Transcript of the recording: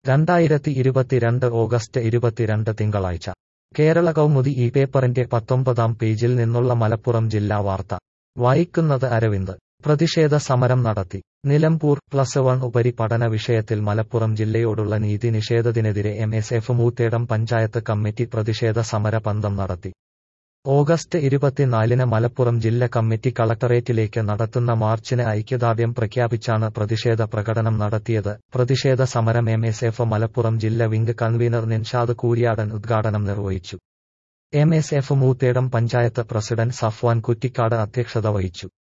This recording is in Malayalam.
രണ്ടായിരത്തി ഇരുപത്തിരണ്ട് ഓഗസ്റ്റ് ഇരുപത്തിരണ്ട് തിങ്കളാഴ്ച കേരള കൗമുദി ഈ പേപ്പറിന്റെ പത്തൊമ്പതാം പേജിൽ നിന്നുള്ള മലപ്പുറം ജില്ലാ വാർത്ത വായിക്കുന്നത് അരവിന്ദ് പ്രതിഷേധ സമരം നടത്തി നിലമ്പൂർ പ്ലസ് വൺ ഉപരിപഠന വിഷയത്തിൽ മലപ്പുറം ജില്ലയോടുള്ള നീതി നിഷേധത്തിനെതിരെ M S F Moothedam panchayat committee പ്രതിഷേധ സമര പന്തം നടത്തി ഓഗസ്റ്റ് ഇരുപത്തിനാലിന് മലപ്പുറം ജില്ല കമ്മിറ്റി കളക്ടറേറ്റിലേക്ക് നടത്തുന്ന മാർച്ചിന് ഐക്യദാർഢ്യം പ്രഖ്യാപിച്ചാണ് പ്രതിഷേധ പ്രകടനം നടത്തിയത് പ്രതിഷേധ സമരം എം എസ് എഫ് മലപ്പുറം ജില്ല വിംഗ് കൺവീനർ നിൻഷാദ് കൂരിയാടൻ ഉദ്ഘാടനം നിർവഹിച്ചു M S F Moothedam panchayat president Safwan Kuttikkad അധ്യക്ഷത വഹിച്ചു